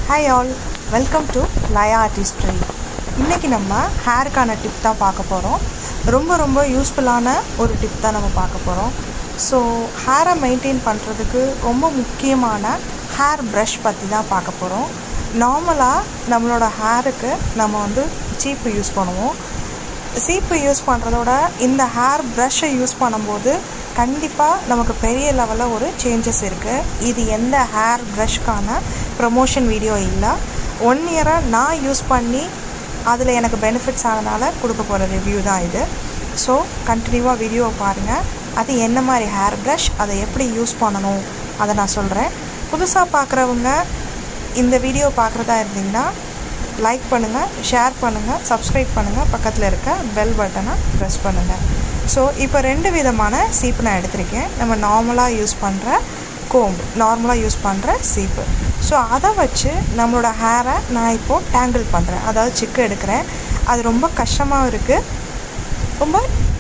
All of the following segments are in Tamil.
hi all welcome to Laya artistry இன்றைக்கி நம்ம ஹேருக்கான டிப் தான் பார்க்க போகிறோம் ரொம்ப ரொம்ப யூஸ்ஃபுல்லான ஒரு டிப் தான் நம்ம பார்க்க போகிறோம் ஸோ ஹேரை மெயின்டைன் பண்ணுறதுக்கு ரொம்ப முக்கியமான ஹேர் ப்ரஷ் பற்றி தான் பார்க்க போகிறோம் நார்மலாக நம்மளோட ஹேருக்கு நம்ம வந்து சீப்பு யூஸ் பண்ணுவோம் சீப்பு யூஸ் பண்ணுறதோட இந்த ஹேர் ப்ரஷ்ஷை யூஸ் பண்ணும்போது கண்டிப்பாக நமக்கு பெரிய லெவலில் ஒரு சேஞ்சஸ் இருக்குது இது எந்த ஹேர் ப்ரஷ்க்கான ப்ரமோஷன் வீடியோ இல்லை ஒன் இயராக நான் யூஸ் பண்ணி அதில் எனக்கு பெனிஃபிட்ஸ் ஆனதால் கொடுக்க போகிற ரிவ்யூ தான் இது ஸோ கண்டினியூவாக வீடியோவை பாருங்கள் அது என்ன மாதிரி ஹேர் ப்ரஷ் அதை எப்படி யூஸ் பண்ணணும் அதை நான் சொல்கிறேன் புதுசாக பார்க்குறவங்க இந்த வீடியோ பார்க்குறதா இருந்தீங்கன்னா லைக் பண்ணுங்கள் ஷேர் பண்ணுங்கள் சப்ஸ்கிரைப் பண்ணுங்கள் பக்கத்தில் இருக்க பெல் பட்டனை ப்ரெஸ் பண்ணுங்கள் ஸோ இப்போ ரெண்டு விதமான சீப்பு நான் எடுத்திருக்கேன் நம்ம நார்மலாக யூஸ் பண்ணுற கோம்பு நார்மலாக யூஸ் பண்ணுற சீப்பு ஸோ அதை வச்சு நம்மளோட ஹேரை நான் இப்போது டேங்கிள் பண்ணுறேன் அதாவது சிக்கு எடுக்கிறேன் அது ரொம்ப கஷ்டமாகவும் இருக்குது ரொம்ப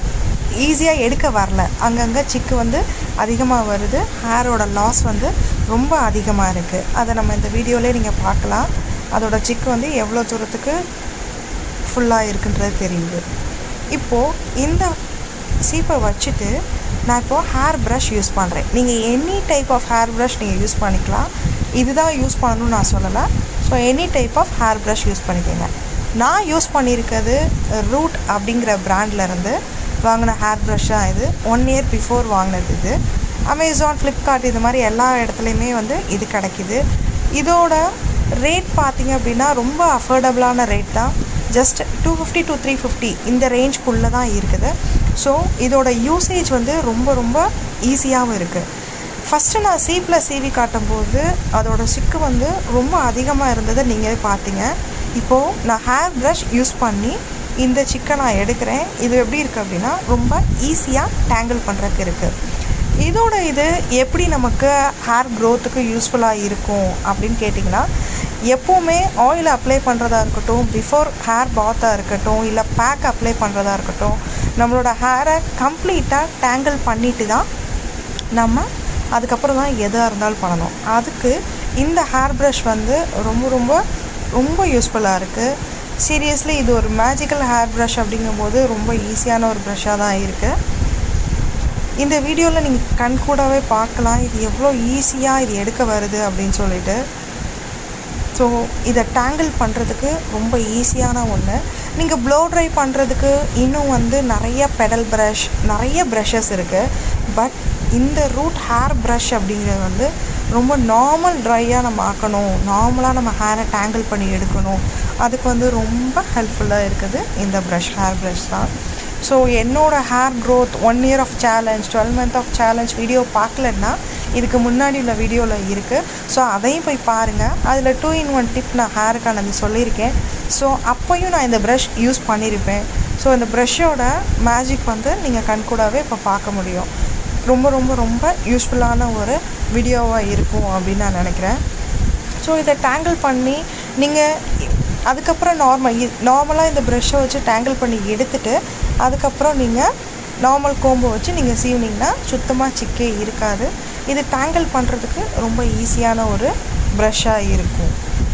ஈஸியாக எடுக்க வரல அங்கங்கே சிக்கு வந்து அதிகமாக வருது ஹேரோட லாஸ் வந்து ரொம்ப அதிகமாக இருக்குது அதை நம்ம இந்த வீடியோலேயே நீங்கள் பார்க்கலாம் அதோட சிக்கு வந்து எவ்வளோ தூரத்துக்கு ஃபுல்லாக இருக்குன்றது தெரியுது இப்போது இந்த சீப்பை வச்சுட்டு நான் இப்போது ஹேர் ப்ரஷ் யூஸ் பண்ணுறேன் நீங்கள் any type of hair brush நீங்கள் யூஸ் பண்ணிக்கலாம் இதுதான் யூஸ் பண்ணணும்னு நான் சொல்லலை so any type of hair brush use பண்ணிக்கோங்க நான் யூஸ் பண்ணியிருக்கிறது ரூட் அப்படிங்கிற ப்ராண்ட்லேருந்து வாங்கின ஹேர் ப்ரஷ் தான் இது ஒன் இயர் பிஃபோர் வாங்கினது இது அமேசான் ஃப்ளிப்கார்ட் இது மாதிரி எல்லா இடத்துலையுமே வந்து இது கிடைக்கிது இதோட ரேட் பார்த்தீங்க அப்படின்னா ரொம்ப அஃபோர்டபுளான ரேட் தான் just two fifty to three fifty இந்த ரேஞ்ச்குள்ளே தான் இருக்குது ஸோ இதோட யூசேஜ் வந்து ரொம்ப ரொம்ப ஈஸியாகவும் இருக்குது ஃபஸ்ட்டு நான் சீப்பில் சீவி காட்டும்போது அதோட சிக்கு வந்து ரொம்ப அதிகமாக இருந்ததை நீங்கள் பார்த்தீங்க இப்போது நான் ஹேர் ப்ரஷ் யூஸ் பண்ணி இந்த சிக்கை நான் எடுக்கிறேன் இது எப்படி இருக்குது அப்படின்னா ரொம்ப ஈஸியாக டேங்கிள் பண்ணுறதுக்கு இருக்குது இதோட இது எப்படி நமக்கு ஹேர் க்ரோத்துக்கு யூஸ்ஃபுல்லாக இருக்கும் அப்படின்னு கேட்டிங்கன்னா எப்போவுமே ஆயில் அப்ளை பண்ணுறதா இருக்கட்டும் பிஃபோர் ஹேர் பாத்தாக இருக்கட்டும் இல்லை பேக் அப்ளை பண்ணுறதா இருக்கட்டும் நம்மளோட ஹேரை கம்ப்ளீட்டாக டேங்கிள் பண்ணிட்டு தான் நம்ம அதுக்கப்புறம் தான் எதாக இருந்தாலும் பண்ணணும் அதுக்கு இந்த ஹேர் ப்ரஷ் வந்து ரொம்ப ரொம்ப ரொம்ப யூஸ்ஃபுல்லாக இருக்குது சீரியஸ்லி இது ஒரு மேஜிக்கல் ஹேர் ப்ரஷ் அப்படிங்கும்போது ரொம்ப ஈஸியான ஒரு ப்ரஷ்ஷாக தான் இருக்குது இந்த வீடியோவில் நீங்கள் கண் கூடவே பார்க்கலாம் இது எவ்வளோ ஈஸியாக இது எடுக்க வருது அப்படின்னு சொல்லிட்டு ஸோ இதை டேங்கிள் பண்ணுறதுக்கு ரொம்ப ஈஸியான ஒன்று நீங்கள் ப்ளோ ட்ரை பண்ணுறதுக்கு இன்னும் வந்து நிறைய பெடல் ப்ரஷ் நிறைய ப்ரஷஸ் இருக்குது பட் இந்த ரூட் ஹேர் ப்ரஷ் அப்படிங்கிறது வந்து ரொம்ப நார்மல் ட்ரையாக நம்ம ஆக்கணும் நார்மலாக நம்ம ஹேரை டேங்கிள் பண்ணி எடுக்கணும் அதுக்கு வந்து ரொம்ப ஹெல்ப்ஃபுல்லாக இருக்குது இந்த ப்ரஷ் ஹேர் ப்ரஷ் தான் ஸோ என்னோடய hair growth one year of challenge twelve month of challenge video பார்க்கலன்னா இதுக்கு முன்னாடி உள்ள வீடியோவில் இருக்குது ஸோ அதையும் போய் பாருங்கள் அதில் டூ இன் ஒன் டிப் நான் ஹேருக்கானது சொல்லியிருக்கேன் ஸோ அப்போயும் நான் இந்த ப்ரஷ் யூஸ் பண்ணியிருப்பேன் ஸோ இந்த ப்ரஷ்ஷோட மேஜிக் வந்து நீங்கள் கண்கூடாவே இப்போ பார்க்க முடியும் ரொம்ப ரொம்ப ரொம்ப யூஸ்ஃபுல்லான ஒரு வீடியோவாக இருக்கும் அப்படின்னு நான் நினைக்கிறேன் ஸோ இதை டேங்கிள் பண்ணி நீங்கள் அதுக்கப்புறம் நார்மல் நார்மலாக இந்த ப்ரெஷ்ஷை வச்சு டேங்கிள் பண்ணி எடுத்துகிட்டு அதுக்கப்புறம் நீங்கள் நார்மல் கோம்பை வச்சு நீங்கள் சீவினிங்கன்னா சுத்தமாக சிக்கே இருக்காது இது டேங்கிள் பண்ணுறதுக்கு ரொம்ப ஈஸியான ஒரு ப்ரஷ்ஷாக இருக்கும்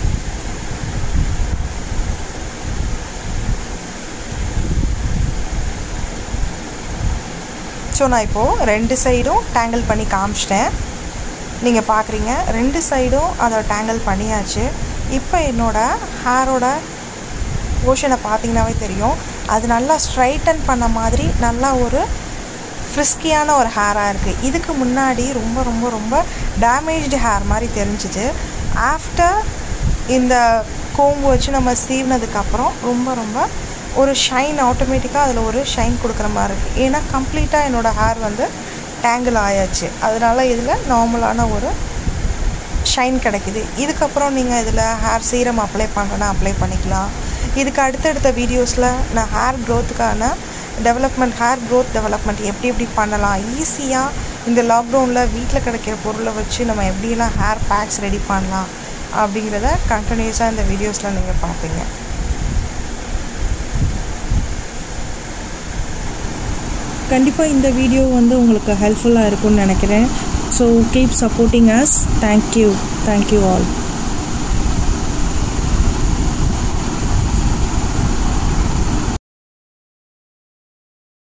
ஸோ நான் இப்போது ரெண்டு சைடும் டேங்கிள் பண்ணி காமிச்சிட்டேன் நீங்கள் பார்க்குறீங்க ரெண்டு சைடும் அதை டேங்கிள் பண்ணியாச்சு இப்போ என்னோடய ஹேரோட போர்ஷனை பார்த்தீங்கன்னாவே தெரியும் அது நல்லா ஸ்ட்ரைட்டன் பண்ண மாதிரி நல்லா ஒரு ஃப்ரிஸ்கியான ஒரு ஹேராக இருக்குது இதுக்கு முன்னாடி ரொம்ப ரொம்ப ரொம்ப டேமேஜ்டு ஹேர் மாதிரி தெரிஞ்சிச்சு ஆஃப்டர் இந்த கோம்பு வச்சு நம்ம சீவினதுக்கப்புறம் ரொம்ப ரொம்ப ஒரு ஷைன் ஆட்டோமேட்டிக்காக அதில் ஒரு ஷைன் கொடுக்குற மாதிரி இருக்குது ஏன்னா கம்ப்ளீட்டாக என்னோடய ஹேர் வந்து டேங்கிள் ஆயாச்சு அதனால் இதில் நார்மலான ஒரு ஷைன் கிடைக்கிது இதுக்கப்புறம் நீங்கள் இதில் ஹேர் சீரம் அப்ளை பண்ணுறேன்னா அப்ளை பண்ணிக்கலாம் இதுக்கு அடுத்தடுத்த வீடியோஸில் நான் ஹேர் க்ரோத்துக்கான டெவலப்மெண்ட் ஹேர் க்ரோத் டெவலப்மெண்ட் எப்படி எப்படி பண்ணலாம் ஈஸியாக இந்த லாக்டவுனில் வீட்டில் கிடைக்கிற பொருளை வச்சு நம்ம எப்படியெல்லாம் ஹேர் பேக்ஸ் ரெடி பண்ணலாம் அப்படிங்கிறத கண்டினியூஸாக இந்த வீடியோஸில் நீங்கள் பார்ப்பீங்க கண்டிப்பாக இந்த வீடியோ வந்து உங்களுக்கு ஹெல்ப்ஃபுல்லாக இருக்கும்னு நினைக்கிறேன் so keep supporting us thank you thank you all